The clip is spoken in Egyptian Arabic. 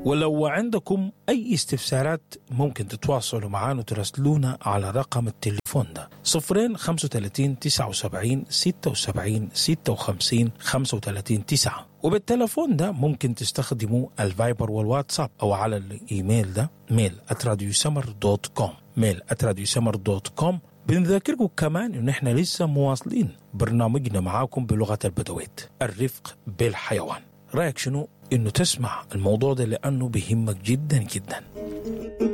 ولو عندكم أي استفسارات ممكن تتواصلوا معنا وتراسلونا على رقم التليفون ده صفرين خمسة وتلاتين تسعة وسبعين ستة وسبعين ستة وخمسين خمسة وتلاتين تسعة وبالتليفون ده ممكن تستخدموا الفايبر والواتساب أو على الإيميل ده ميل @radiosummer دوت كوم ميل @radiosummer دوت كوم بنذكركم كمان ان احنا لسه مواصلين برنامجنا معاكم بلغه البدويت الرفق بالحيوان رايك شنو انه تسمع الموضوع ده لانه بيهمك جدا جدا